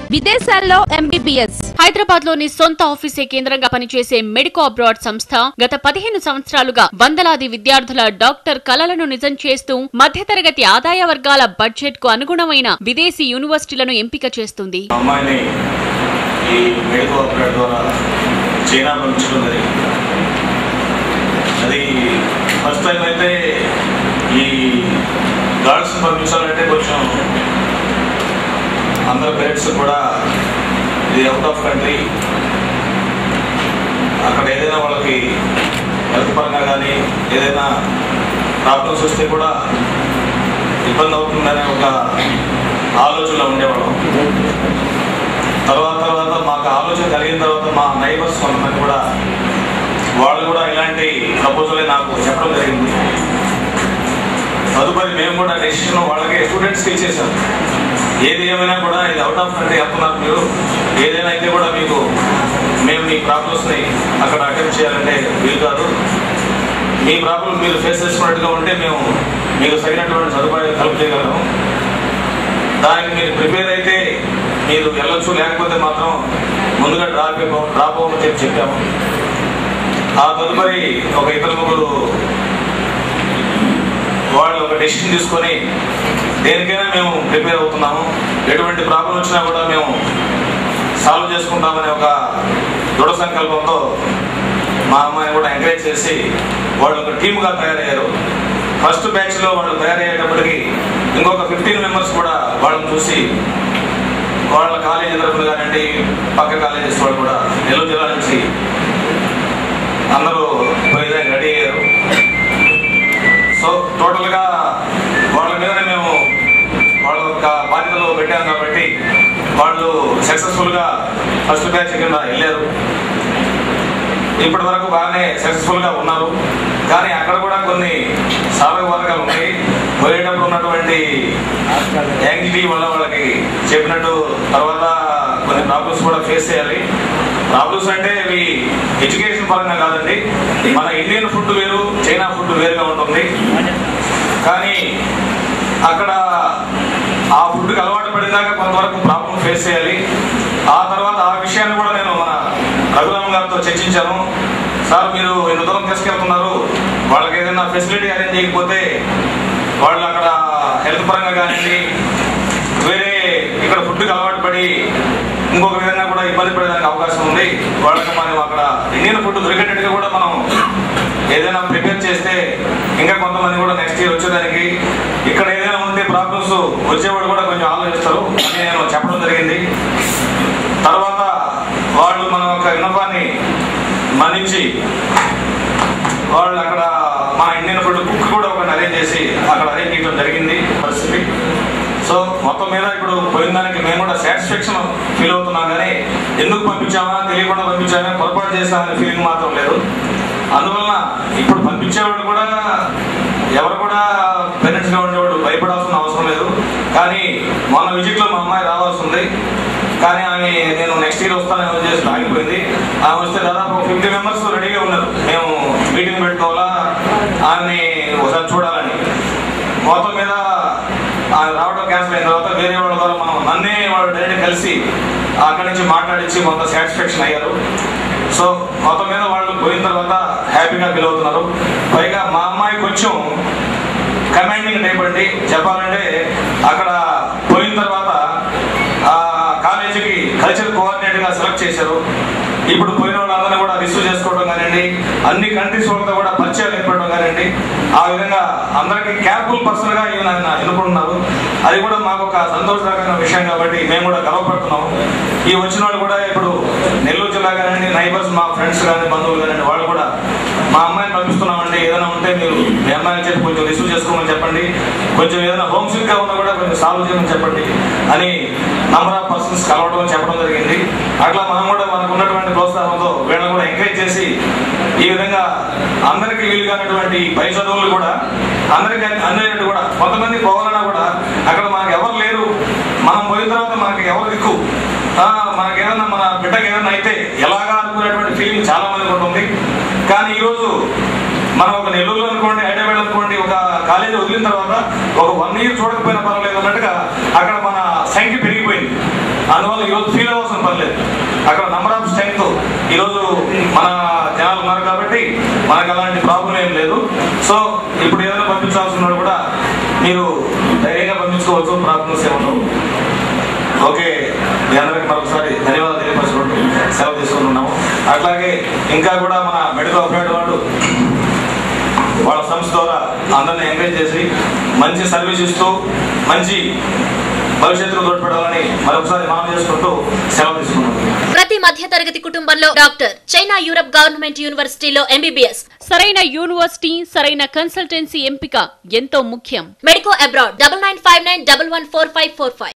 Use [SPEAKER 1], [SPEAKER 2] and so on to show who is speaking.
[SPEAKER 1] విదేశాల్లో ఎంబీబీఎస్
[SPEAKER 2] హైదరాబాద్ లోని సొంత ఆఫీసే కేంద్రంగా పనిచేసే మెడికో అబ్రాడ్ సంస్థ గత పదిహేను సంవత్సరాలుగా వందలాది విద్యార్థుల డాక్టర్ కలలను నిజం చేస్తూ మధ్యతరగతి ఆదాయ వర్గాల బడ్జెట్ కు అనుగుణమైన విదేశీ యూనివర్సిటీలను ఎంపిక చేస్తుంది
[SPEAKER 3] మా అమ్మాయిని ఈ మెడికల్ ఆపరేట్ ద్వారా చైనా పంపించడం జరిగింది అది ఫస్ట్ టైం అయితే ఈ గర్ల్స్ పంపించాలంటే కొంచెం అందరు పేరెంట్స్ కూడా ఇది అవుట్ ఆఫ్ కంట్రీ అక్కడ ఏదైనా వాళ్ళకి హెల్త్ పరంగా కానీ ఏదైనా ప్రాబ్లమ్స్ వస్తే కూడా ఇబ్బంది అవుతుందనే ఒక ఆలోచనలో ఉండేవాళ్ళం తర్వాత తర్వాత మాకు ఆలోచన కలిగిన తర్వాత మా నైబర్స్ కొంతమంది కూడా వాళ్ళు కూడా ఇలాంటి ప్రపోజలే నాకు చెప్పడం జరిగింది తదుపరి మేము కూడా డెసిషన్ వాళ్ళకి స్టూడెంట్స్కి ఇచ్చేసాం ఏది ఏమైనా కూడా ఇది అవుట్ ఆఫ్ కంట్రీ వెళ్తున్నారు మీరు ఏదైనా అయితే కూడా మీకు మేము మీ ప్రాబ్లమ్స్ని అక్కడ అటెంప్ట్ చేయాలంటే వీలు కాదు మీ ప్రాబ్లం మీరు ఫేస్ చేసుకున్నట్టుగా ఉంటే మేము మీకు తగినటువంటి సదుపాయాలు కలుపు చేయగలము దానికి మీరు ప్రిపేర్ అయితే మీరు వెళ్ళొచ్చు లేకపోతే మాత్రం ముందుగా డ్రాప్ అయిపో డ్రాప్ అవ్వమని చెప్పి చెప్పాము ఆ తదుపరి ఒక ఇద్దరు ముగ్గురు వాళ్ళు ఒక డెసిషన్ తీసుకొని దేనికైనా మేము ప్రిపేర్ అవుతున్నాము ఎటువంటి ప్రాబ్లం వచ్చినా కూడా మేము సాల్వ్ చేసుకుంటామనే ఒక దృఢ సంకల్పంతో మా అమ్మాయిని కూడా ఎంకరేజ్ చేసి వాళ్ళు ఒక టీమ్గా తయారయ్యారు ఫస్ట్ బ్యాచ్లో వాళ్ళు తయారయ్యేటప్పటికి ఇంకొక ఫిఫ్టీన్ మెంబర్స్ కూడా వాళ్ళని చూసి వాళ్ళ కాలేజీ తరఫున కానివ్వండి పక్క కాలేజెస్ వాళ్ళు కూడా నెల్లూరు జిల్లా నుంచి అందరూ పోయేదానికి రెడీ అయ్యారు సో టోటల్గా వాళ్ళ మీద మేము వాళ్ళ యొక్క బాధ్యతలో పెట్టాం కాబట్టి వాళ్ళు సక్సెస్ఫుల్గా ఫస్ట్ బ్యాచ్ కింద వెళ్ళారు ఇప్పటి వరకు బాగానే సక్సెస్ఫుల్గా ఉన్నారు కానీ అక్కడ కూడా కొన్ని సాధక వర్గాలు ఉన్నాయి పోయేటప్పుడు ఉన్నటువంటి యాంగ్జిటీ వల్ల వాళ్ళకి చెప్పినట్టు తర్వాత కొన్ని ప్రాబ్లమ్స్ కూడా ఫేస్ చేయాలి ప్రాబ్లమ్స్ అంటే ఇవి ఎడ్యుకేషన్ పరంగా కాదండి మన ఇండియన్ ఫుడ్ వేరు చైనా ఫుడ్ వేరుగా ఉంటుంది కానీ అక్కడ ఆ ఫుడ్కి అలవాటు పడినాక కొంతవరకు ప్రాబ్లం ఫేస్ చేయాలి ఆ తర్వాత ఆ విషయాన్ని కూడా నేను మన రఘురామ్ గారితో చర్చించాను సార్ మీరు ఇంత దూరం తీసుకెళ్తున్నారు వాళ్ళకి ఏదైనా ఫెసిలిటీ అరేంజ్ చేయకపోతే వాళ్ళు అక్కడ హెల్త్ పరంగా కానివ్వండి వేరే ఇక్కడ ఫుడ్కి అలవాటు పడి ఇంకొక విధంగా కూడా ఇబ్బంది పడేదానికి అవకాశం ఉంది వాళ్ళకి మనం అక్కడ ఇండియన్ ఫుడ్ దొరికేటట్టుగా కూడా మనం ఏదైనా ప్రిపేర్ చేస్తే ఇంకా కొంతమంది కూడా నెక్స్ట్ ఇయర్ వచ్చేదానికి ఇక్కడ ఏదైనా ఉంటే ప్రాబ్లమ్స్ వచ్చేవాడు కూడా కొంచెం ఆలోచిస్తారు అని నేను చెప్పడం జరిగింది తర్వాత వాళ్ళు మన యొక్క విన్నపాన్ని మన్నించి వాళ్ళు అక్కడ మన ఇండియన్ ఫుడ్ కుక్ కూడా ఒకటి అరేంజ్ చేసి అక్కడ అరేంజ్ చేయడం జరిగింది పరిస్థితి సో మొత్తం మీద ఇప్పుడు పోయిన దానికి మేము కూడా సాటిస్ఫాక్షన్ ఫీల్ అవుతున్నాం కానీ ఎందుకు పంపించామా తెలియకుండా పంపించామా పొరపాటు చేసామనే ఫీలింగ్ మాత్రం లేదు అందువలన ఇప్పుడు పంపించేవాడు కూడా ఎవరు కూడా పేరెంట్స్గా ఉండేవాడు భయపడాల్సిన అవసరం లేదు కానీ మన విజిట్లో మా అమ్మాయి రావాల్సి ఉంది కానీ ఆమె నేను నెక్స్ట్ ఇయర్ వస్తానని చేసి ఆగిపోయింది ఆమె వస్తే దాదాపు ఫిఫ్టీ మెంబర్స్ రెడీగా ఉన్నారు మేము మీటింగ్ పెట్టుకోవాలా ఆమెని ఒకసారి చూడాలని మొత్తం మీద ఆమె రావడం క్యాన్సిల్ అయిన తర్వాత వేరే వాళ్ళ ద్వారా మనం నన్నే వాళ్ళు డైరెక్ట్ కలిసి అక్కడి నుంచి మాట్లాడించి కొంత సాటిస్ఫాక్షన్ అయ్యారు సో మొత్తం మీద వాళ్ళు పోయిన తర్వాత హ్యాపీగా ఫీల్ అవుతున్నారు పైగా మా అమ్మాయి కొంచెం కమాండింగ్ టైప్ అండి చెప్పాలంటే అక్కడ పోయిన తర్వాత ఆ కాలేజీకి కల్చర్ కోఆర్డినేటర్ గా సెలెక్ట్ చేశారు ఇప్పుడు పోయిన వాళ్ళందరినీ కూడా రిసీవ్ చేసుకోవడం కానివ్వండి అన్ని కంట్రీస్ వాళ్ళతో కూడా పరిచయాలు ఏర్పడడం కానివ్వండి ఆ విధంగా అందరికీ క్యార్ఫుల్ పర్సన్ గా ఈయన ఆయన ఎన్నుకుంటున్నారు అది కూడా మాకు ఒక సంతోషకరమైన విషయం కాబట్టి మేము కూడా గర్వపడుతున్నాము ఈ వచ్చిన వాళ్ళు కూడా ఇప్పుడు నెల్లూరు జిల్లా కానివ్వండి నైబర్స్ మా ఫ్రెండ్స్ కానీ బంధువులు కానివ్వండి వాళ్ళు కూడా మా అమ్మాయిని పంపిస్తున్నామండి ఏదైనా ఉంటే మీరు మీ అమ్మాయిని చెప్పి కొంచెం రిసీవ్ చేసుకోమని చెప్పండి కొంచెం ఏదైనా హోమ్ సిక్ గా ఉన్నా కూడా కొంచెం సాల్వ్ చేయమని చెప్పండి అని నంబర్ ఆఫ్ పర్సన్స్ కలవడం చెప్పడం జరిగింది అట్లా మనం కూడా మనకు ఉన్నటువంటి ప్రోత్సాహంతో వీళ్ళని కూడా ఎంకరేజ్ చేసి ఈ విధంగా అందరికీ వీలు కానటువంటి పై చదువులు కూడా అందరికీ అందేటట్టు కూడా కొంతమంది పోవాలన్నా కూడా అక్కడ మనకు ఎవరు లేరు మనం పోయిన తర్వాత మనకి ఎవరు దిక్కు ఆ, మనకి ఏదైనా మన బిడ్డకి ఏదైనా అయితే ఎలాగా అనుకునేటువంటి ఫీలింగ్ చాలా మందికి ఉంటుంది కానీ ఈరోజు మనం ఒక నెల్లూరు అనుకోండి హైదరాబాద్ అనుకోండి ఒక కాలేజీ వదిలిన తర్వాత ఒక వన్ ఇయర్ చూడకపోయినా పర్వాలేదు అన్నట్టుగా అక్కడ మన సంఖ్య పెరిగిపోయింది అందువల్ల ఈరోజు ఫీల్ అవ్వాల్సిన పని లేదు అక్కడ నంబర్ ఆఫ్ స్ట్రెంగ్త్ ఈరోజు మన జనాలు ఉన్నారు కాబట్టి మనకు అలాంటి ప్రాబ్లం ఏం లేదు సో ఇప్పుడు ఏదైనా పంపించాల్సిన వాడు కూడా మీరు ధైర్యంగా పంపించుకోవచ్చు ప్రాబ్లమ్స్ ఏమన్నా ఓకే మీ అందరికి మరొకసారి ధన్యవాదాలు తెలియపరచుకుంటూ సెలవు తీసుకుంటున్నాము అట్లాగే ఇంకా కూడా మన మెడికల్ అప్డేట్ వాళ్ళు వాళ్ళ సంస్థ ద్వారా అందరిని ఎంకరేజ్ చేసి మంచి సర్వీస్ ఇస్తూ మంచి భవిష్యత్తులో తోడ్పడాలని మరొకసారి మనం చేసుకుంటూ సెలవు తీసుకున్నాం
[SPEAKER 4] ప్రతి మధ్యతరగతి కుటుంబంలో డాక్టర్ చైనా యూరప్ గవర్నమెంట్ యూనివర్సిటీలో ఎంబీబీఎస్
[SPEAKER 2] సరైన యూనివర్సిటీ సరైన కన్సల్టెన్సీ ఎంపిక ఎంతో ముఖ్యం
[SPEAKER 4] medico abroad double nine five nine double one four five four five